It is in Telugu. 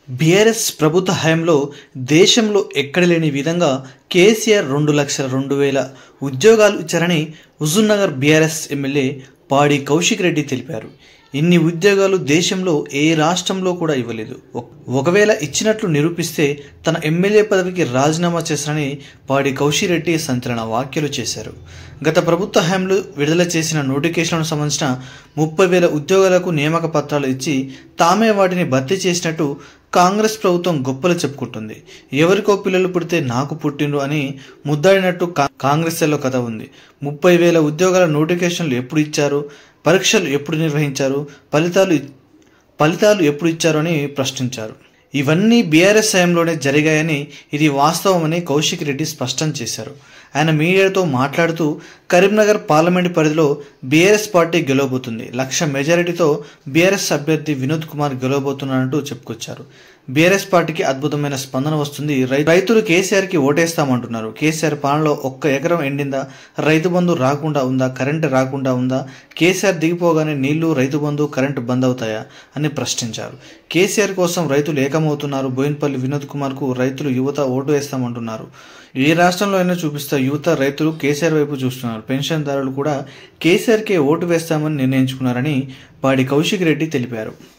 బీఆర్ఎస్ ప్రభుత్వ హయాంలో దేశంలో ఎక్కడ లేని విధంగా కేసీఆర్ రెండు లక్షల రెండు వేల ఉద్యోగాలు ఇచ్చారని హుజూర్నగర్ బీఆర్ఎస్ ఎమ్మెల్యే పాడి కౌశిక్ రెడ్డి తెలిపారు ఇన్ని ఉద్యోగాలు దేశంలో ఏ రాష్ట్రంలో కూడా ఇవ్వలేదు ఒక్- ఒకవేళ ఇచ్చినట్లు నిరూపిస్తే తన ఎమ్మెల్యే పదవికి రాజీనామా చేస్తారని పాడి కౌశిక్ రెడ్డి సంచలన వ్యాఖ్యలు చేశారు గత ప్రభుత్వ హయాంలో విడుదల చేసిన నోటిఫికేషన్లకు సంబంధించిన ముప్పై వేల ఉద్యోగాలకు నియామక పత్రాలు ఇచ్చి తామే వాటిని భర్తీ చేసినట్టు కాంగ్రెస్ ప్రభుత్వం గొప్పలు చెప్పుకుంటుంది ఎవరికో పిల్లలు పుడితే నాకు పుట్టిండ్రు అని ముద్దాడినట్టు కా- కాంగ్రెస్ లో కథ ఉంది ముప్పై వేల ఉద్యోగాల నోటిఫికేషన్లు ఎప్పుడు ఇచ్చారు పరీక్షలు ఎప్పుడు నిర్వహించారు ఫలితాలు ఇ- ఫలితాలు ఎప్పుడు ఇచ్చారు అని ప్రశ్నించారు ఇవన్నీ బీఆర్ఎస్ హయాంలోనే జరిగాయని ఇది వాస్తవమని కౌశిక్ రెడ్డి స్పష్టం చేశారు ఆయన మీడియాతో మాట్లాడుతూ కరీంనగర్ పార్లమెంటు పరిధిలో బీఆర్ఎస్ పార్టీ గెలవబోతుంది లక్ష మెజారిటీతో బీఆర్ఎస్ అభ్యర్థి వినోద్ కుమార్ గెలవబోతున్నారంటూ చెప్పుకొచ్చారు బీఆర్ఎస్ పార్టీకి అద్భుతమైన స్పందన వస్తుంది రై- రైతులు కేసీఆర్ కి ఓటేస్తామంటున్నారు కేసీఆర్ పాలనలో ఒక్క ఎకరం ఎండిందా రైతు బంధు రాకుండా ఉందా కరెంటు రాకుండా ఉందా కేసీఆర్ దిగిపోగానే నీళ్లు రైతు బంధు కరెంటు బంద్ అవుతాయా అని ప్రశ్నించారు కేసీఆర్ కోసం రైతులు ఏకమవుతున్నారు బోయిన్పల్లి వినోద్ కుమార్ కు రైతులు యువత ఓటు వేస్తామంటున్నారు ఏ రాష్ట్రంలో అయినా చూపిస్తా యువత రైతులు కేసీఆర్ వైపు చూస్తున్నారు పెన్షన్దారులు కూడా కేసీఆర్కే ఓటు వేస్తామని నిర్ణయించుకున్నారని పాడి కౌశిక్ రెడ్డి తెలిపారు